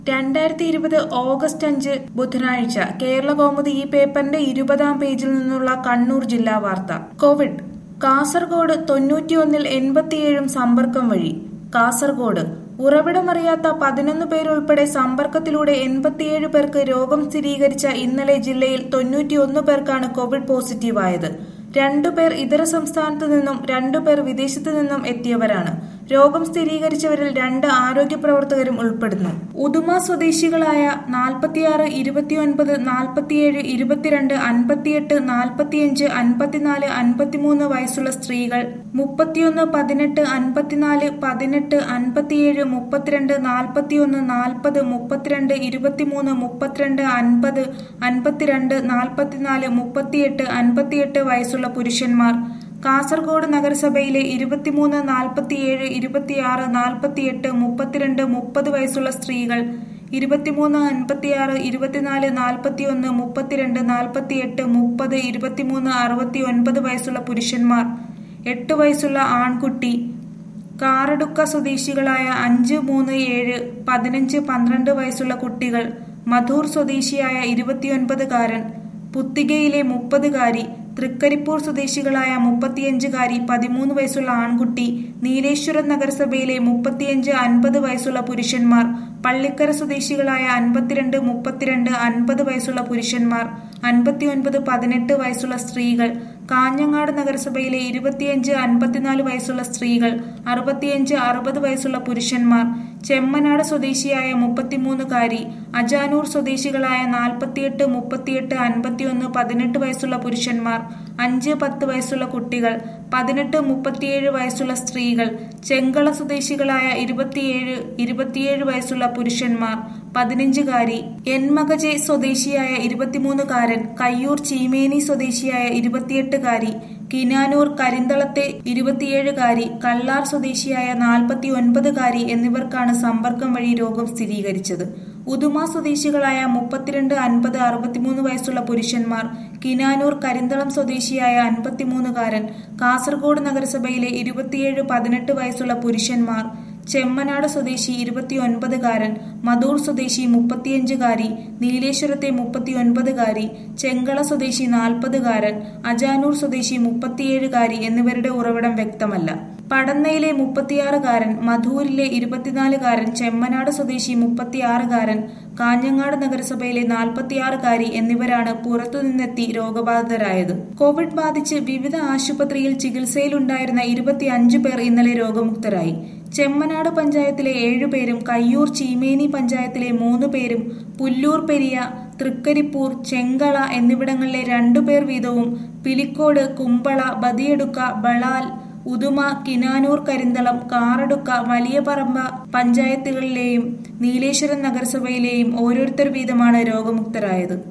രണ്ടായിരത്തി ഇരുപത് ഓഗസ്റ്റ് അഞ്ച് ബുധനാഴ്ച കേരള കൗമുദി ഈ പേപ്പറിന്റെ ഇരുപതാം പേജിൽ നിന്നുള്ള കണ്ണൂർ ജില്ലാ വാർത്ത കോവിഡ് കാസർഗോഡ് തൊണ്ണൂറ്റിയൊന്നിൽ എൺപത്തിയേഴും സമ്പർക്കം വഴി കാസർഗോഡ് ഉറവിടമറിയാത്ത പതിനൊന്ന് പേരുൾപ്പെടെ സമ്പർക്കത്തിലൂടെ എൺപത്തിയേഴ് പേർക്ക് രോഗം സ്ഥിരീകരിച്ച ഇന്നലെ ജില്ലയിൽ തൊണ്ണൂറ്റിയൊന്ന് പേർക്കാണ് കോവിഡ് പോസിറ്റീവായത് രണ്ടുപേർ ഇതര സംസ്ഥാനത്തു നിന്നും രണ്ടുപേർ വിദേശത്തു നിന്നും എത്തിയവരാണ് രോഗം സ്ഥിരീകരിച്ചവരിൽ രണ്ട് ആരോഗ്യ പ്രവർത്തകരും ഉൾപ്പെടുന്നു ഉദുമ സ്വദേശികളായ നാൽപ്പത്തിയാറ് ഇരുപത്തിയൊൻപത് നാൽപ്പത്തിയേഴ് ഇരുപത്തിരണ്ട് അൻപത്തിയെട്ട് നാൽപ്പത്തിയഞ്ച് അൻപത്തിനാല് അൻപത്തിമൂന്ന് വയസ്സുള്ള സ്ത്രീകൾ മുപ്പത്തിയൊന്ന് പതിനെട്ട് അൻപത്തിനാല് പതിനെട്ട് അൻപത്തിയേഴ് മുപ്പത്തിരണ്ട് നാൽപ്പത്തിയൊന്ന് നാൽപ്പത് മുപ്പത്തിരണ്ട് ഇരുപത്തിമൂന്ന് മുപ്പത്തിരണ്ട് അൻപത് അൻപത്തിരണ്ട് നാൽപ്പത്തിനാല് മുപ്പത്തിയെട്ട് അൻപത്തിയെട്ട് വയസ്സുള്ള പുരുഷന്മാർ കാസർഗോഡ് നഗരസഭയിലെ ഇരുപത്തിമൂന്ന് നാൽപ്പത്തിയേഴ് ഇരുപത്തിയാറ് നാൽപ്പത്തിയെട്ട് മുപ്പത്തിരണ്ട് മുപ്പത് വയസ്സുള്ള സ്ത്രീകൾ ഇരുപത്തിമൂന്ന് അൻപത്തിയാറ് ഇരുപത്തിനാല് നാൽപ്പത്തിയൊന്ന് മുപ്പത്തിരണ്ട് നാൽപ്പത്തിയെട്ട് മുപ്പത് ഇരുപത്തിമൂന്ന് അറുപത്തി ഒൻപത് വയസ്സുള്ള പുരുഷന്മാർ എട്ട് വയസ്സുള്ള ആൺകുട്ടി കാറടുക്ക സ്വദേശികളായ അഞ്ച് മൂന്ന് ഏഴ് പതിനഞ്ച് പന്ത്രണ്ട് വയസ്സുള്ള കുട്ടികൾ മധൂർ സ്വദേശിയായ ഇരുപത്തിയൊൻപതുകാരൻ പുത്തികയിലെ മുപ്പതുകാരി തൃക്കരിപ്പൂർ സ്വദേശികളായ മുപ്പത്തിയഞ്ചുകാരി പതിമൂന്ന് വയസ്സുള്ള ആൺകുട്ടി നീലേശ്വരം നഗരസഭയിലെ മുപ്പത്തിയഞ്ച് അൻപത് വയസ്സുള്ള പുരുഷന്മാർ പള്ളിക്കര സ്വദേശികളായ അൻപത്തിരണ്ട് മുപ്പത്തിരണ്ട് അൻപത് വയസ്സുള്ള പുരുഷന്മാർ അൻപത്തിയൊൻപത് പതിനെട്ട് വയസ്സുള്ള സ്ത്രീകൾ കാഞ്ഞങ്ങാട് നഗരസഭയിലെ ഇരുപത്തിയഞ്ച് അൻപത്തിനാല് വയസ്സുള്ള സ്ത്രീകൾ അറുപത്തിയഞ്ച് അറുപത് വയസ്സുള്ള പുരുഷന്മാർ ചെമ്മനാട് സ്വദേശിയായ മുപ്പത്തിമൂന്നുകാരി അജാനൂർ സ്വദേശികളായ നാൽപ്പത്തിയെട്ട് മുപ്പത്തിയെട്ട് അൻപത്തിയൊന്ന് പതിനെട്ട് വയസ്സുള്ള പുരുഷന്മാർ അഞ്ച് പത്ത് വയസ്സുള്ള കുട്ടികൾ പതിനെട്ട് മുപ്പത്തിയേഴ് വയസ്സുള്ള സ്ത്രീകൾ ചെങ്കള സ്വദേശികളായ ഇരുപത്തിയേഴ് ഇരുപത്തിയേഴ് വയസ്സുള്ള പുരുഷന്മാർ പതിനഞ്ചുകാരി എൻമകജെ സ്വദേശിയായ ഇരുപത്തിമൂന്നുകാരൻ കയ്യൂർ ചീമേനി സ്വദേശിയായ ഇരുപത്തിയെട്ടുകാരി കിനാനൂർ കരിന്തളത്തെ ഇരുപത്തിയേഴുകാരി കള്ളാർ സ്വദേശിയായ നാൽപ്പത്തി ഒൻപതുകാരി എന്നിവർക്കാണ് സമ്പർക്കം വഴി രോഗം സ്ഥിരീകരിച്ചത് ഉദുമ സ്വദേശികളായ മുപ്പത്തിരണ്ട് അൻപത് അറുപത്തിമൂന്ന് വയസ്സുള്ള പുരുഷന്മാർ കിനാനൂർ കരിന്തളം സ്വദേശിയായ അൻപത്തിമൂന്നുകാരൻ കാസർഗോഡ് നഗരസഭയിലെ ഇരുപത്തിയേഴ് പതിനെട്ട് വയസ്സുള്ള പുരുഷന്മാർ ചെമ്മനാട് സ്വദേശി ഇരുപത്തിയൊൻപതുകാരൻ മധൂർ സ്വദേശി മുപ്പത്തിയഞ്ചുകാരി നീലേശ്വരത്തെ മുപ്പത്തിയൊൻപതുകാരി ചെങ്കള സ്വദേശി നാൽപ്പതുകാരൻ അജാനൂർ സ്വദേശി മുപ്പത്തിയേഴുകാരി എന്നിവരുടെ ഉറവിടം വ്യക്തമല്ല പടന്നയിലെ മുപ്പത്തിയാറുകാരൻ മധൂരിലെ ഇരുപത്തിനാലുകാരൻ ചെമ്മനാട് സ്വദേശി മുപ്പത്തിയാറുകാരൻ കാഞ്ഞങ്ങാട് നഗരസഭയിലെ നാൽപ്പത്തിയാറുകാരി എന്നിവരാണ് പുറത്തുനിന്നെത്തി രോഗബാധിതരായത് കോവിഡ് ബാധിച്ച് വിവിധ ആശുപത്രിയിൽ ചികിത്സയിലുണ്ടായിരുന്ന ഇരുപത്തിയഞ്ചു പേർ ഇന്നലെ രോഗമുക്തരായി ചെമ്മനാട് പഞ്ചായത്തിലെ ഏഴുപേരും കയ്യൂർ ചീമേനി പഞ്ചായത്തിലെ മൂന്ന് പേരും പുല്ലൂർ പെരിയ തൃക്കരിപ്പൂർ ചെങ്കള എന്നിവിടങ്ങളിലെ രണ്ടുപേർ വീതവും പിലിക്കോട് കുമ്പള ബദിയടുക്ക ബളാൽ ഉദുമ കിനാനൂർ കരിന്തളം കാറടുക്ക വലിയ പറമ്പ പഞ്ചായത്തുകളിലെയും നീലേശ്വരം നഗരസഭയിലെയും ഓരോരുത്തർ വീതമാണ് രോഗമുക്തരായത്